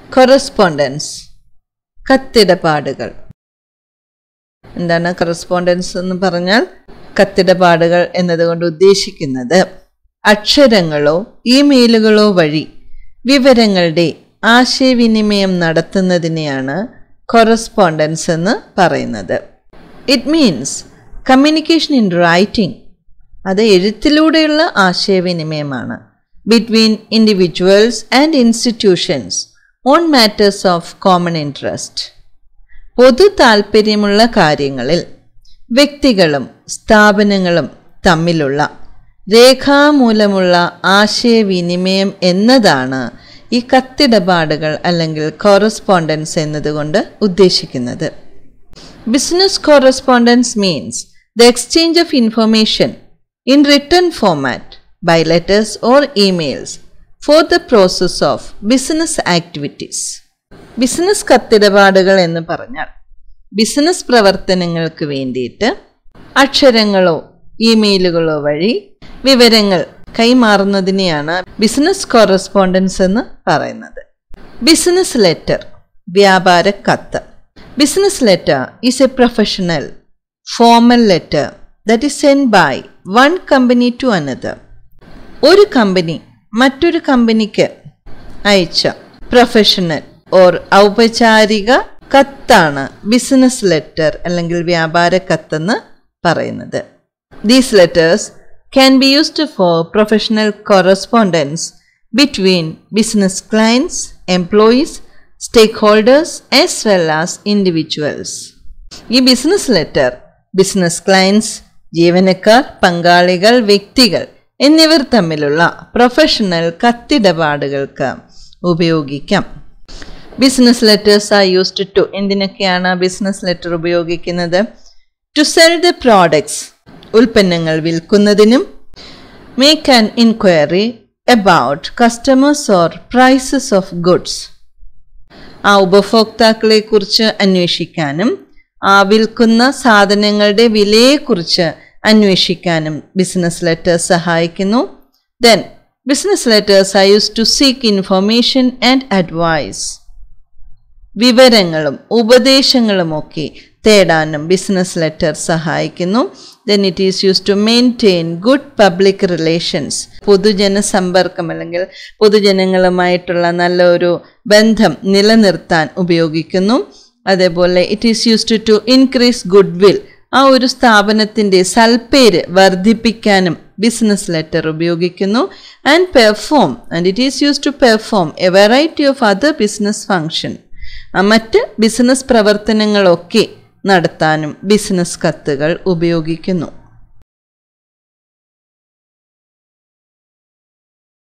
കൊറസ്പോണ്ടൻസ് കത്തിടപാടുകൾ എന്താണ് കറസ്പോണ്ടൻസ് എന്ന് പറഞ്ഞാൽ കത്തിടപാടുകൾ എന്നതുകൊണ്ട് ഉദ്ദേശിക്കുന്നത് അക്ഷരങ്ങളോ ഇമെയിലുകളോ വഴി വിവരങ്ങളുടെ ആശയവിനിമയം നടത്തുന്നതിനെയാണ് കൊറസ്പോണ്ടൻസ് എന്ന് പറയുന്നത് it means communication in writing അത് എഴുത്തിലൂടെയുള്ള ആശയവിനിമയമാണ് between individuals and institutions on matters of common interest പൊതു താൽപ്പര്യമുള്ള കാര്യങ്ങളിൽ വ്യക്തികളും സ്ഥാപനങ്ങളും തമ്മിലുള്ള രേഖാമൂലമുള്ള ആശയവിനിമയം എന്നതാണ് ഈ കത്തിടപാടുകൾ അല്ലെങ്കിൽ കോറസ്പോണ്ടൻസ് എന്നതുകൊണ്ട് ഉദ്ദേശിക്കുന്നത് business correspondence means the exchange of information in written format by letters or emails for the process of business activities business കത്തിടപാടുകൾ എന്ന് പറഞ്ഞാൽ ബിസിനസ് പ്രവർത്തനങ്ങൾക്ക് വേണ്ടിയിട്ട് അക്ഷരങ്ങളോ ഇമെയിലുകളോ വഴി വിവരങ്ങൾ കൈമാറുന്നതിനെയാണ് ബിസിനസ് കോറസ്പോണ്ടൻസ് എന്ന് പറയുന്നത് ബിസിനസ് ലെറ്റർ വ്യാപാര കത്ത് business letter is a professional formal letter that is send by one company to another ഒരു കമ്പനി മറ്റൊരു കമ്പനിക്ക് അയച്ച പ്രൊഫഷണൽ ഓർ ഔപചാരിക കത്താണ് ബിസിനസ് ലെറ്റർ അല്ലെങ്കിൽ വ്യാപാര കത്തെന്ന് പറയുന്നത് these letters can be used for professional correspondence between business clients employees stakeholders as well as individuals ഈ ബിസിനസ് ലെറ്റർ ബിസിനസ് ക്ലയൻസ് ജീവനക്കാർ പങ്കാളികൾ വ്യക്തികൾ എന്നിവർ തമ്മിലുള്ള പ്രൊഫഷണൽ കത്തിടപാടുകൾക്ക് ഉപയോഗിക്കാം business letters are used to എന്തിനൊക്കെയാണ് ബിസിനസ് ലെറ്റർ ഉപയോഗിക്കുന്നത് ടു സെൽ ദ പ്രോഡക്ട്സ് ഉൽപ്പന്നങ്ങൾ വിൽക്കുന്നതിനും make an inquiry about customers or prices of goods ആ ഉപഭോക്താക്കളെ കുറിച്ച് അന്വേഷിക്കാനും ആ വിൽക്കുന്ന സാധനങ്ങളുടെ വിലയെക്കുറിച്ച് അന്വേഷിക്കാനും ബിസിനസ് ലെറ്റേഴ്സ് സഹായിക്കുന്നു then business letters are use to seek information and advice വിവരങ്ങളും ഉപദേശങ്ങളുമൊക്കെ തേടാനും ബിസിനസ് ലെറ്റർ സഹായിക്കുന്നു then it is use to maintain good public relations പൊതുജന സമ്പർക്കം അല്ലെങ്കിൽ പൊതുജനങ്ങളുമായിട്ടുള്ള നല്ല ഒരു ബന്ധം നിലനിർത്താൻ ഉപയോഗിക്കുന്നു അതേപോലെ it is used to increase goodwill ആ ഒരു സ്ഥാപനത്തിൻ്റെ സൽപ്പേര് വർദ്ധിപ്പിക്കാനും ബിസിനസ് ലെറ്റർ ഉപയോഗിക്കുന്നു and perform and it is use to perform a variety of other business function മറ്റ് ബിസിനസ് പ്രവർത്തനങ്ങളൊക്കെ നടത്താനും ബിസിനസ് കത്തുകൾ ഉപയോഗിക്കുന്നു